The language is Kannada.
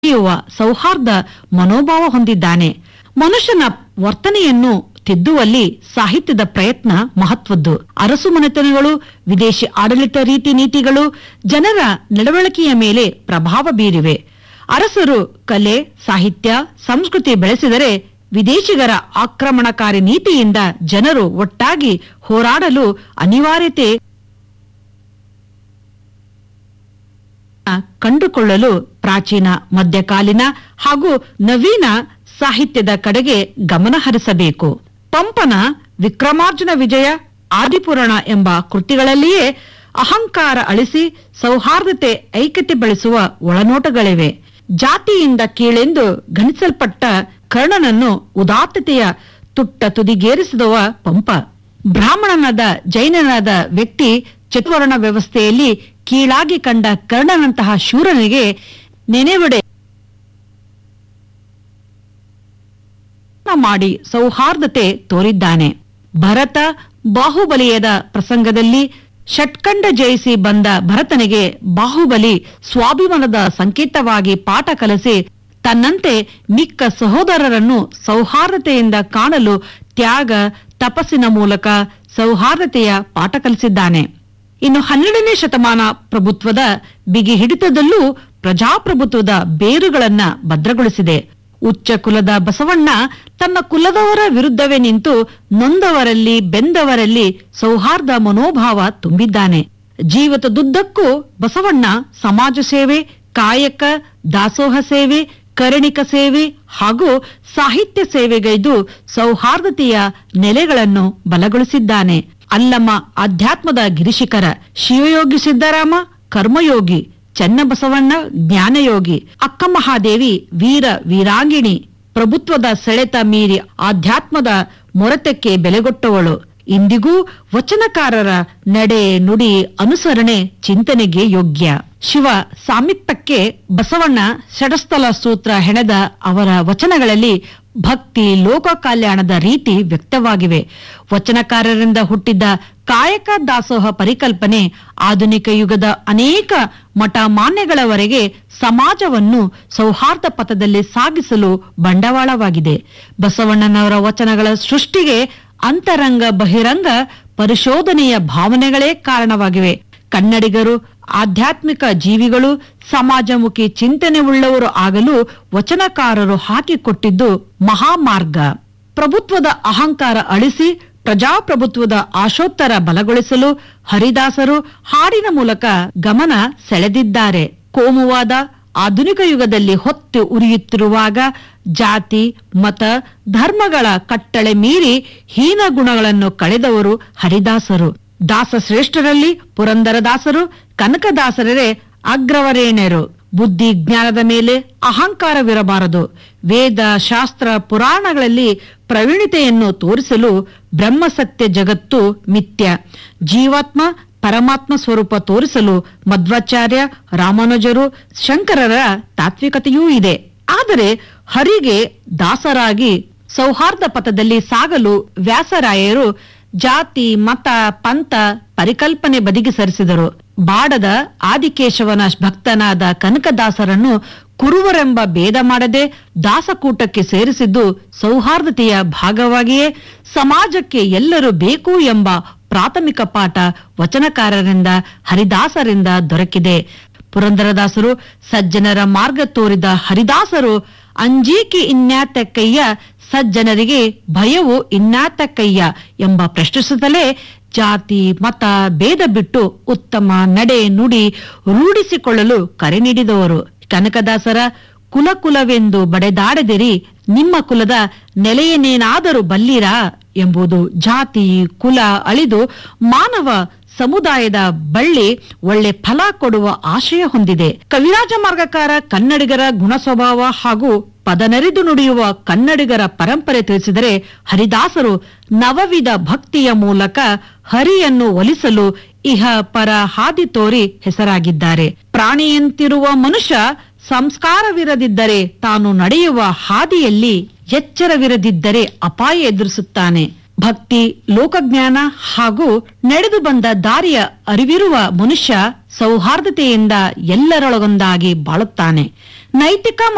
ನಡೆಯುವ ಸೌಹಾರ್ದ ಮನೋಭಾವ ಹೊಂದಿದ್ದಾನೆ ಮನುಷ್ಯನ ವರ್ತನೆಯನ್ನು ತಿದ್ದುವಲ್ಲಿ ಸಾಹಿತ್ಯದ ಪ್ರಯತ್ನ ಮಹತ್ವದ್ದು ಅರಸು ಮನೆತನಗಳು ವಿದೇಶಿ ಆಡಳಿತ ರೀತಿ ನೀತಿಗಳು ಜನರ ನಡವಳಿಕೆಯ ಮೇಲೆ ಪ್ರಭಾವ ಬೀರಿವೆ ಅರಸರು ಕಲೆ ಸಾಹಿತ್ಯ ಸಂಸ್ಕೃತಿ ಬೆಳೆಸಿದರೆ ವಿದೇಶಿಗರ ಆಕ್ರಮಣಕಾರಿ ನೀತಿಯಿಂದ ಜನರು ಒಟ್ಟಾಗಿ ಹೋರಾಡಲು ಅನಿವಾರ್ಯತೆ ಕಂಡುಕೊಳ್ಳಲು ಪ್ರಾಚೀನ ಮಧ್ಯಕಾಲೀನ ಹಾಗೂ ನವೀನ ಸಾಹಿತ್ಯದ ಕಡೆಗೆ ಗಮನ ಹರಿಸಬೇಕು ಪಂಪನ ವಿಕ್ರಮಾರ್ಜುನ ವಿಜಯ ಆದಿಪುರಾಣ ಎಂಬ ಕೃತಿಗಳಲ್ಲಿಯೇ ಅಹಂಕಾರ ಅಳಿಸಿ ಸೌಹಾರ್ದತೆ ಐಕ್ಯತೆ ಬೆಳೆಸುವ ಒಳನೋಟಗಳಿವೆ ಜಾತಿಯಿಂದ ಕೀಳೆಂದು ಗಣಿಸಲ್ಪಟ್ಟ ಕರ್ಣನನ್ನು ಉದಾತ್ತತೆಯ ತುಟ್ಟ ತುದಿಗೇರಿಸಿದವ ಪಂಪ ಬ್ರಾಹ್ಮಣನಾದ ಜೈನನಾದ ವ್ಯಕ್ತಿ ಚತುರ್ವರ್ಣ ವ್ಯವಸ್ಥೆಯಲ್ಲಿ ಕೀಳಾಗಿ ಕಂಡ ಕರ್ಣನಂತಹ ಶೂರನಿಗೆ ನೆನೆವಡೆ ಮಾಡಿ ಸೌಹಾರ್ದತೆ ತೋರಿದ್ದಾನೆ ಭರತ ಬಾಹುಬಲಿಯದ ಪ್ರಸಂಗದಲ್ಲಿ ಷಟ್ಕಂಡ ಜಯಿಸಿ ಬಂದ ಭರತನಿಗೆ ಬಾಹುಬಲಿ ಸ್ವಾಭಿಮಾನದ ಸಂಕೇತವಾಗಿ ಪಾಠ ಕಲಿಸಿ ತನ್ನಂತೆ ಮಿಕ್ಕ ಸಹೋದರರನ್ನು ಸೌಹಾರ್ದತೆಯಿಂದ ಕಾಣಲು ತ್ಯಾಗ ತಪಸ್ಸಿನ ಮೂಲಕ ಸೌಹಾರ್ದತೆಯ ಪಾಠ ಕಲಿಸಿದ್ದಾನೆ ಇನ್ನು ಹನ್ನೆರಡನೇ ಶತಮಾನ ಪ್ರಭುತ್ವದ ಬಿಗಿ ಹಿಡಿತದಲ್ಲೂ ಪ್ರಜಾಪ್ರಭುತ್ವದ ಬೇರುಗಳನ್ನ ಭದ್ರಗೊಳಿಸಿದೆ ಉಚ್ಚ ಕುಲದ ಬಸವಣ್ಣ ತನ್ನ ಕುಲದವರ ವಿರುದ್ಧವೇ ನಿಂತು ನೊಂದವರಲ್ಲಿ ಬೆಂದವರಲ್ಲಿ ಸೌಹಾರ್ದ ಮನೋಭಾವ ತುಂಬಿದ್ದಾನೆ ಜೀವಿತದುದ್ದಕ್ಕೂ ಬಸವಣ್ಣ ಸಮಾಜ ಸೇವೆ ಕಾಯಕ ದಾಸೋಹ ಸೇವೆ ಕರಣಿಕ ಸೇವೆ ಹಾಗೂ ಸಾಹಿತ್ಯ ಸೇವೆಗೈದು ಸೌಹಾರ್ದತೆಯ ನೆಲೆಗಳನ್ನು ಬಲಗೊಳಿಸಿದ್ದಾನೆ ಅಲ್ಲಮ್ಮ ಅಧ್ಯಾತ್ಮದ ಗಿರಿಶಿಖರ ಶಿವಯೋಗಿ ಸಿದ್ದರಾಮ ಕರ್ಮಯೋಗಿ ಚನ್ನಬಸವಣ್ಣ ಜ್ಞಾನಯೋಗಿ ಅಕ್ಕ ಮಹಾದೇವಿ ವೀರ ವೀರಾಂಗಿಣಿ ಪ್ರಭುತ್ವದ ಸೆಳೆತ ಮೀರಿ ಆಧ್ಯಾತ್ಮದ ಮೊರತಕ್ಕೆ ಬೆಲೆಗೊಟ್ಟವಳು ಇಂದಿಗೂ ವಚನಕಾರರ ನಡೆ ನುಡಿ ಅನುಸರಣೆ ಚಿಂತನೆಗೆ ಯೋಗ್ಯ ಶಿವ ಸಾಮೀಪ್ಯಕ್ಕೆ ಬಸವಣ್ಣ ಷಡಸ್ಥಲ ಸೂತ್ರ ಹೆಣೆದ ಅವರ ವಚನಗಳಲ್ಲಿ ಭಕ್ತಿ ಲೋಕ ಕಲ್ಯಾಣದ ರೀತಿ ವ್ಯಕ್ತವಾಗಿವೆ ವಚನಕಾರರಿಂದ ಹುಟ್ಟಿದ್ದ ಕಾಯಕ ದಾಸೋಹ ಪರಿಕಲ್ಪನೆ ಆಧುನಿಕ ಯುಗದ ಅನೇಕ ಮಠ ಮಾನ್ಯಗಳವರೆಗೆ ಸಮಾಜವನ್ನು ಸೌಹಾರ್ದ ಪಥದಲ್ಲಿ ಸಾಗಿಸಲು ಬಂಡವಾಳವಾಗಿದೆ ಬಸವಣ್ಣನವರ ವಚನಗಳ ಸೃಷ್ಟಿಗೆ ಅಂತರಂಗ ಬಹಿರಂಗ ಪರಿಶೋಧನೆಯ ಭಾವನೆಗಳೇ ಕಾರಣವಾಗಿವೆ ಕನ್ನಡಿಗರು ಆಧ್ಯಾತ್ಮಿಕ ಜೀವಿಗಳು ಸಮಾಜಮುಖಿ ಚಿಂತನೆ ಉಳ್ಳವರು ಆಗಲು ವಚನಕಾರರು ಹಾಕಿಕೊಟ್ಟಿದ್ದು ಮಹಾಮಾರ್ಗ ಪ್ರಭುತ್ವದ ಅಹಂಕಾರ ಅಳಿಸಿ ಪ್ರಜಾಪ್ರಭುತ್ವದ ಆಶೋತ್ತರ ಬಲಗೊಳಿಸಲು ಹರಿದಾಸರು ಹಾಡಿನ ಮೂಲಕ ಗಮನ ಸೆಳೆದಿದ್ದಾರೆ ಕೋಮುವಾದ ಆಧುನಿಕ ಯುಗದಲ್ಲಿ ಹೊತ್ತು ಉರಿಯುತ್ತಿರುವಾಗ ಜಾತಿ ಮತ ಧರ್ಮಗಳ ಕಟ್ಟಳೆ ಮೀರಿ ಹೀನ ಗುಣಗಳನ್ನು ಕಳೆದವರು ಹರಿದಾಸರು ದಾಸ ಶ್ರೇಷ್ಠರಲ್ಲಿ ಪುರಂದರದಾಸರು ಕನಕದಾಸರೇ ಅಗ್ರವರೇಣ್ಯರು ಬುದ್ಧಿ ಜ್ಞಾನದ ಮೇಲೆ ಅಹಂಕಾರವಿರಬಾರದು ವೇದ ಶಾಸ್ತ್ರ ಪುರಾಣಗಳಲ್ಲಿ ಪ್ರವೀಣತೆಯನ್ನು ತೋರಿಸಲು ಬ್ರಹ್ಮಸತ್ಯ ಜಗತ್ತು ಮಿಥ್ಯ ಜೀವಾತ್ಮ ಪರಮಾತ್ಮ ಸ್ವರೂಪ ತೋರಿಸಲು ಮಧ್ವಾಚಾರ್ಯ ರಾಮಾನುಜರು ಶಂಕರರ ತಾತ್ವಿಕತೆಯೂ ಇದೆ ಆದರೆ ಹರಿಗೆ ದಾಸರಾಗಿ ಸೌಹಾರ್ದ ಪಥದಲ್ಲಿ ಸಾಗಲು ವ್ಯಾಸರಾಯರು ಜಾತಿ ಮತ ಪಂಥ ಪರಿಕಲ್ಪನೆ ಬದಿಗೆ ಸರಿಸಿದರು ಬಾಡದ ಆದಿಕೇಶವನ ಭಕ್ತನಾದ ಕನಕದಾಸರನ್ನು ಕುರುವರೆಂಬ ಭೇದ ಮಾಡದೆ ದಾಸಕೂಟಕ್ಕೆ ಸೇರಿಸಿದ್ದು ಸೌಹಾರ್ದತೆಯ ಭಾಗವಾಗಿಯೇ ಸಮಾಜಕ್ಕೆ ಎಲ್ಲರೂ ಬೇಕು ಎಂಬ ಪ್ರಾಥಮಿಕ ಪಾಠ ವಚನಕಾರರಿಂದ ಹರಿದಾಸರಿಂದ ದೊರಕಿದೆ ಪುರಂದರದಾಸರು ಸಜ್ಜನರ ಮಾರ್ಗ ತೋರಿದ ಹರಿದಾಸರು ಅಂಜೀಕಿ ಇನ್ಯಾತಕ್ಕಯ್ಯ ಸಜ್ಜನರಿಗೆ ಭಯವು ಇನ್ನಾತಕ್ಕಯ್ಯ ಎಂಬ ಪ್ರಶ್ನಿಸುತ್ತಲೇ ಜಾತಿ ಮತ ಭೇದ ಬಿಟ್ಟು ಉತ್ತಮ ನಡೆ ನುಡಿ ರೂಢಿಸಿಕೊಳ್ಳಲು ಕರೆ ನೀಡಿದವರು ಕನಕದಾಸರ ಕುಲ ಕುಲವೆಂದು ಬಡೆದಾಡದಿರಿ ನಿಮ್ಮ ಕುಲದ ನೆಲೆಯನ್ನೇನಾದರೂ ಬಲ್ಲಿರಾ ಎಂಬುದು ಜಾತಿ ಕುಲ ಅಳಿದು ಮಾನವ ಸಮುದಾಯದ ಬಳ್ಳಿ ಒಳ್ಳೆ ಫಲ ಕೊಡುವ ಆಶಯ ಹೊಂದಿದೆ ಕವಿರಾಜ ಮಾರ್ಗಕಾರ ಕನ್ನಡಿಗರ ಗುಣ ಸ್ವಭಾವ ಹಾಗೂ ಪದನರಿದು ನುಡಿಯುವ ಕನ್ನಡಿಗರ ಪರಂಪರೆ ತಿಳಿಸಿದರೆ ಹರಿದಾಸರು ನವವಿಧ ಭಕ್ತಿಯ ಮೂಲಕ ಹರಿಯನ್ನು ಒಲಿಸಲು ಇಹ ಪರ ಹಾದಿ ತೋರಿ ಹೆಸರಾಗಿದ್ದಾರೆ ಪ್ರಾಣಿಯಂತಿರುವ ಮನುಷ್ಯ ಸಂಸ್ಕಾರವಿರದಿದ್ದರೆ ತಾನು ನಡೆಯುವ ಹಾದಿಯಲ್ಲಿ ಎಚ್ಚರವಿರದಿದ್ದರೆ ಅಪಾಯ ಎದುರಿಸುತ್ತಾನೆ ಭಕ್ತಿ ಲೋಕಜ್ಞಾನ ಹಾಗೂ ನಡೆದು ಬಂದ ದಾರಿಯ ಅರಿವಿರುವ ಮನುಷ್ಯ ಸೌಹಾರ್ದತೆಯಿಂದ ಎಲ್ಲರೊಳಗೊಂದಾಗಿ ಬಾಳುತ್ತಾನೆ ನೈತಿಕ